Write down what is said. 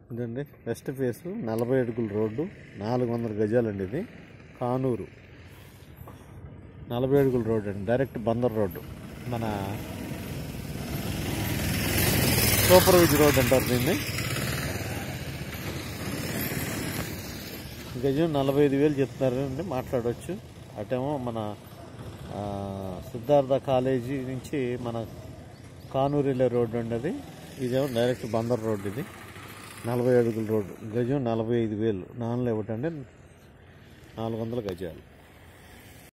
ఇదండి west face నలభై అడుగుల రోడ్డు నాలుగు వందల గజాలండి ఇది కానూరు నలభై అడుగుల రోడ్డు అండి డైరెక్ట్ బందర్ రోడ్డు మన సూపర్ విజ్ రోడ్ అంటారు దీన్ని గజం నలభై ఐదు వేలు చెప్తున్నారు అండి మాట్లాడవచ్చు అటేమో మన ఆ, సిద్ధార్థ కాలేజీ నుంచి మన కానూరు వెళ్ళే రోడ్డు అండి అది ఇదేమో డైరెక్ట్ బందర్ రోడ్డు ఇది నలభై అడుగుల రోడ్డు గజం నలభై ఐదు వేలు నాన్ లేవటండి నాలుగు వందల గజాలు